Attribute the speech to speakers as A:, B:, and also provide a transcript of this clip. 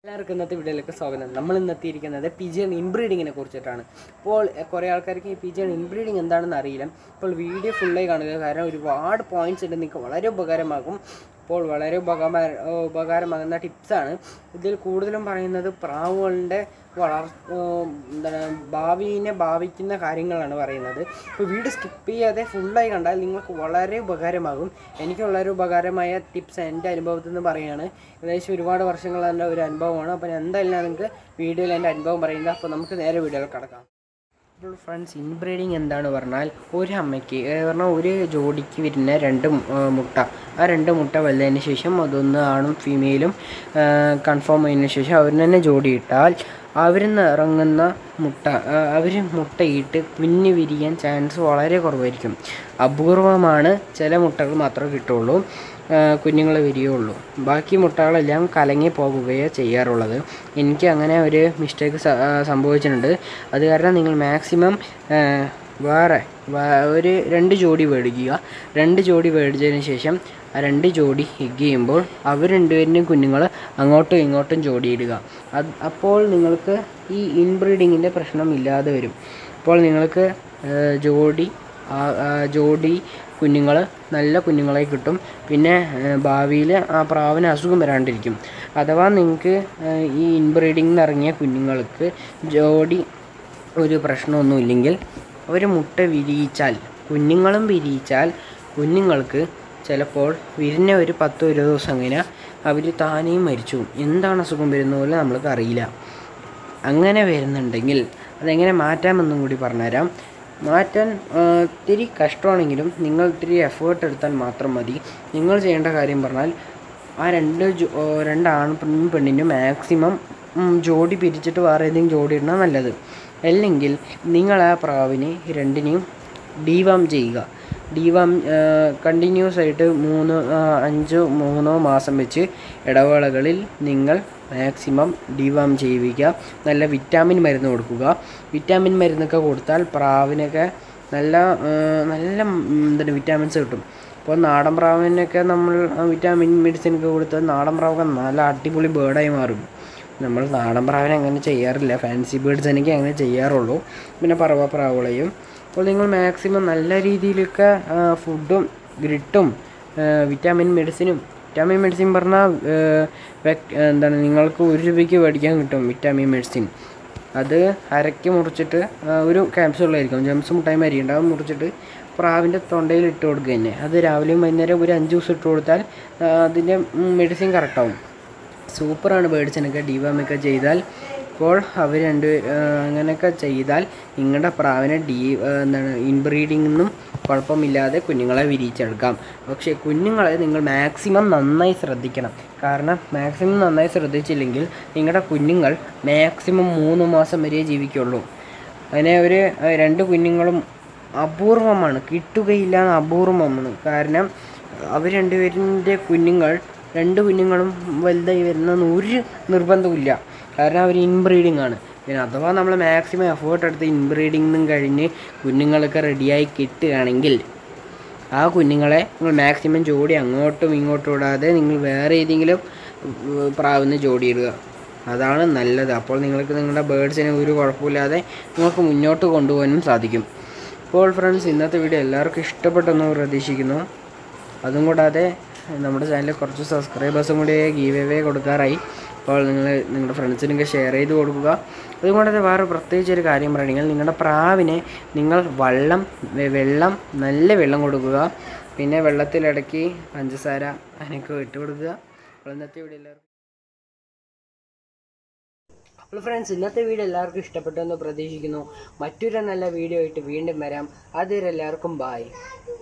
A: എല്ലാവർക്കും ഇന്നത്തെ വീഡിയോയിലേക്ക് സ്വാഗതം നമ്മൾ ഇന്നത്തെ ഇരിക്കുന്നത് പിജിയൻ ഇൻബ്രീഡിങ്ങിനെ കുറിച്ചിട്ടാണ് അപ്പോൾ എഹ്, കുറേ ആൾക്കാർക്ക് ഈ പിജിയൻ ഇൻബ്രീഡിങ് എന്താണെന്ന് അറിയില്ല അപ്പോൾ വീഡിയോ ഫുള്ളായി കാണുക കാരണം ഒരുപാട് പോയിന്റ്സ് ഉണ്ട് നിങ്ങൾക്ക് വളരെ ഉപകാരമാകും അപ്പോൾ വളരെ ഉപകാര ഉപകാരമാകുന്ന ടിപ്സാണ് ഇതിൽ കൂടുതലും പറയുന്നത് പ്രാവുകളുടെ വളർ ഏഹ്, എന്താണ് ഭാവിനെ ഭാവിക്കുന്ന കാര്യങ്ങളാണ് പറയുന്നത് ഇപ്പോൾ വീഡിയോ സ്കിപ്പ് ചെയ്യാതെ ഫുള്ളായി കണ്ടാൽ നിങ്ങൾക്ക് വളരെ ഉപകാരമാകും എനിക്ക് വളരെ ഉപകാരമായ ടിപ്സ് എൻ്റെ അനുഭവത്തിൽ നിന്ന് പറയുകയാണ് ഏകദേശം ഒരുപാട് വർഷങ്ങളുടെ ഒരു അനുഭവമാണ് അപ്പോൾ ഞാൻ എന്തായാലും നിങ്ങൾക്ക് വീഡിയോയിൽ എൻ്റെ അനുഭവം പറയുന്നത് അപ്പോൾ നമുക്ക് നേരെ വീഡിയോയിൽ കടക്കാം അപ്പോൾ ഫ്രണ്ട്സ് ഇൻബ്രീഡിങ് എന്താണ് പറഞ്ഞാൽ ഒരു അമ്മയ്ക്ക് ഏ, പറഞ്ഞാൽ ഒരു ജോഡിക്ക് വരുന്ന രണ്ട് മു- ആ, മുട്ട ആ രണ്ട് മുട്ട വലുതതിന് ശേഷം അതൊന്ന് ആണും ഫീമെയിലും കൺഫേം ചെയ്തതിന് ശേഷം അവരിന് തന്നെ ജോഡി ഇട്ടാൽ അവരിൽ നിന്ന് ഇറങ്ങുന്ന മുട്ട അവർ മുട്ടയിട്ട് കുഞ്ഞ് വിരിയാൻ ചാൻസ് വളരെ കുറവായിരിക്കും അപൂർവമാണ് ചില മുട്ടകൾ മാത്രമേ കിട്ടുള്ളൂ കുഞ്ഞുങ്ങൾ വിരിയുള്ളൂ ബാക്കി മുട്ടകളെല്ലാം കലങ്ങി പോകുകയോ ചെയ്യാറുള്ളത് എനിക്ക് അങ്ങനെ ഒരു മിസ്റ്റേക്ക് സംഭവിച്ചിട്ടുണ്ട് അത് കാരണം നിങ്ങൾ മാക്സിമം വേറെ വേ- ഒരു രണ്ട് ജോഡി മേടിക്കുക രണ്ട് ജോഡി മേടിച്ചതിന് ശേഷം ആ രണ്ട് ജോഡി എഗ് ചെയ്യുമ്പോൾ അവർ രണ്ടുപേരുടെയും കുഞ്ഞുങ്ങൾ അങ്ങോട്ടും ഇങ്ങോട്ടും ജോഡിയിടുക അത് അപ്പോൾ നിങ്ങൾക്ക് ഈ ഇൻബ്രീഡിങ്ങിൻ്റെ പ്രശ്നം ഇല്ലാതെ വരും അപ്പോൾ നിങ്ങൾക്ക് ഏഹ്, ജോഡി ആ- ആ ജോഡി കുഞ്ഞുങ്ങൾ നല്ല കുഞ്ഞുങ്ങളെ കിട്ടും പിന്നെ ഭാവിയിൽ ആ പ്രാവിന് അസുഖം വരാണ്ടിരിക്കും അഥവാ നിങ്ങൾക്ക് ഏഹ്, ഈ ഇൻബ്രീഡിങ്ങിൽ നിന്ന് ഇറങ്ങിയ കുഞ്ഞുങ്ങൾക്ക് ജോഡി ഒരു പ്രശ്നമൊന്നുമില്ലെങ്കിൽ ഒരു മുട്ട വിരിയിച്ചാൽ കുഞ്ഞുങ്ങളും വിരിയിച്ചാൽ കുഞ്ഞുങ്ങൾക്ക് ചിലപ്പോൾ വിരിഞ്ഞ ഒരു പത്തോ ഇരുപത് ദിവസം കഴിഞ്ഞാൽ അവർ താനെയും മരിച്ചു പോകും. എന്താണ് അസുഖം വരുന്ന പോലെ നമ്മൾക്ക് അറിയില്ല അങ്ങനെ വരുന്നുണ്ടെങ്കിൽ അതെങ്ങനെ മാറ്റാമെന്നും കൂടി പറഞ്ഞുതരാം മാറ്റാൻ ആ, ഇത്തിരി കഷ്ടമാണെങ്കിലും നിങ്ങൾ ഇത്തിരി എഫേർട്ട് എടുത്താൽ മാത്രം മതി നിങ്ങൾ ചെയ്യേണ്ട കാര്യം പറഞ്ഞാൽ ആ രണ്ട് ജോ- ഓ, രണ്ട് ആൺപെണ്ണും പെണ്ണിനും മാക്സിമം ഉം, ജോഡി പിരിച്ചിട്ട് വേറെ ഏതെങ്കിലും ജോഡി ഇടണം നല്ലത് അല്ലെങ്കിൽ നിങ്ങൾ ആ പ്രാവിനെ രണ്ടിനെയും ഡീവാം ചെയ്യുക ഡീവാം കണ്ടിന്യൂസ് ആയിട്ട് മൂന്ന് ആ, അഞ്ചോ മൂന്നോ മാസം വെച്ച് ഇടവേളകളിൽ നിങ്ങൾ മാക്സിമം ഡിവാം ചെയ്യിപ്പിക്കുക നല്ല വിറ്റാമിൻ മരുന്ന് കൊടുക്കുക വിറ്റാമിൻ മരുന്നൊക്കെ കൊടുത്താൽ പ്രാവിനൊക്കെ നല്ല ആ, നല്ല ഉം, എന്താണ് വിറ്റാമിൻസ് കിട്ടും ഇപ്പോൾ നാടൻ പ്രാവിനൊക്കെ നമ്മൾ ആ വിറ്റാമിൻ മെഡിസിൻ ഒക്കെ കൊടുത്താൽ നാടൻ പ്രാവൊക്കെ നല്ല അടിപൊളി ബേർഡായി മാറും നമ്മൾ നാടൻ പ്രാവിനെ അങ്ങനെ ചെയ്യാറില്ല ഫാൻസി ബേർഡ്സ് എനിക്ക് അങ്ങനെ ചെയ്യാറുള്ളൂ പിന്നെ പറവ പ്രാവുകളെയും അപ്പോൾ നിങ്ങൾ മാക്സിമം നല്ല രീതിയിലൊക്കെ ഫുഡും ഗ്രിട്ടും വിറ്റാമിൻ മെഡിസിനും വിറ്റാമിൻ മെഡിസിൻ പറഞ്ഞാൽ എന്താണ് നിങ്ങൾക്ക് ഒരു രൂപയ്ക്ക് മേടിക്കാൻ കിട്ടും വിറ്റാമിൻ മെഡിസിൻ അത് അരയ്ക്ക് മുറിച്ചിട്ട് ആ, ഒരു ക്യാപ്സൂളായിരിക്കും ജംസ് മുട്ടായി മരി ഉണ്ടാവും മുറിച്ചിട്ട് പ്രാവിൻ്റെ തൊണ്ടയിൽ ഇട്ട് കൊടുക്കുക തന്നെ അത് രാവിലെയും വൈകുന്നേരം ഒരു അഞ്ച് ദിവസം ഇട്ട് കൊടുത്താൽ ആ, അതിൻ്റെ മെഡിസിൻ കറക്റ്റാവും സൂപ്പറാണ് ബേഡ്സിനൊക്കെ ഡിവാമൊക്കെ ചെയ്താൽ ഇപ്പോൾ അവർ രണ്ട് അങ്ങനെയൊക്കെ ചെയ്താൽ നിങ്ങളുടെ പ്രാവിനെ ഡീ ആ, എന്താണ് ഇൻബ്രീഡിംഗ് നിന്നും കുഴപ്പമില്ലാതെ കുഞ്ഞുങ്ങളെ വിരിയിച്ചെടുക്കാം പക്ഷേ കുഞ്ഞുങ്ങളെ നിങ്ങൾ മാക്സിമം നന്നായി ശ്രദ്ധിക്കണം കാരണം മാക്സിമം നന്നായി ശ്രദ്ധിച്ചില്ലെങ്കിൽ നിങ്ങളുടെ കുഞ്ഞുങ്ങൾ മാക്സിമം മൂന്ന് മാസം വരെ ജീവിക്കുള്ളൂ അതിനെ ഒരു ആ, രണ്ട് കുഞ്ഞുങ്ങളും അപൂർവമാണ് കിട്ടുകയില്ല എന്ന് അപൂർവമാണ് കാരണം അവർ രണ്ടുപേരിൻ്റെ കുഞ്ഞുങ്ങൾ രണ്ട് കുഞ്ഞുങ്ങളും വലുതായി വരുന്ന ഒരു നിർബന്ധമില്ല കാരണം അവർ ഇൻബ്രീഡിംഗ് ആണ് പിന്നെ അഥവാ നമ്മൾ മാക്സിമം എഫേർട്ട് എടുത്ത് ഇൻബ്രീഡിങ്ങും കഴിഞ്ഞ് കുഞ്ഞുങ്ങളൊക്കെ റെഡിയായി കിട്ടുകയാണെങ്കിൽ ആ കുഞ്ഞുങ്ങളെ നിങ്ങൾ മാക്സിമം ജോഡി അങ്ങോട്ടും ഇങ്ങോട്ടും ഇടാതെ നിങ്ങൾ വേറെ ഏതെങ്കിലും ഉം, പ്രാവിന് ജോഡി ഇടുക അതാണ് നല്ലത് അപ്പോൾ നിങ്ങൾക്ക് നിങ്ങളുടെ ബേഡ്സിനെ ഒരു കുഴപ്പമില്ലാതെ നിങ്ങൾക്ക് മുന്നോട്ട് കൊണ്ടുപോകാനും സാധിക്കും അപ്പോൾ ഫ്രണ്ട്സ് ഇന്നത്തെ വീഡിയോ എല്ലാവർക്കും ഇഷ്ടപ്പെട്ടെന്ന് പ്രതീക്ഷിക്കുന്നു അതും കൂടാതെ നമ്മുടെ ചാനലിൽ കുറച്ച് സബ്സ്ക്രൈബേഴ്സും കൂടി ഗീവ് അവേ കൊടുക്കാറായി അപ്പോൾ നിങ്ങൾ നിങ്ങളുടെ ഫ്രണ്ട്സിനൊക്കെ ഷെയർ ചെയ്ത് കൊടുക്കുക അതും കൂടാതെ വേറെ പ്രത്യേകിച്ച് ഒരു കാര്യം പറയുകയാണെങ്കിൽ നിങ്ങളുടെ പ്രാവിനെ നിങ്ങൾ വെള്ളം വെ- വെള്ളം നല്ല വെള്ളം കൊടുക്കുക പിന്നെ വെള്ളത്തിലിടയ്ക്ക് പഞ്ചസാര അതിനൊക്കെ ഇട്ട് കൊടുക്കുക അപ്പോൾ ഇന്നത്തെ വീഡിയോ എല്ലാവർക്കും അപ്പോൾ ഫ്രണ്ട്സ് ഇന്നത്തെ വീഡിയോ എല്ലാവർക്കും ഇഷ്ടപ്പെട്ടു എന്ന് പ്രതീക്ഷിക്കുന്നു മറ്റൊരു നല്ല വീഡിയോ ആയിട്ട് വീണ്ടും വരാം അതുവരെ എല്ലാവർക്കും ബായ്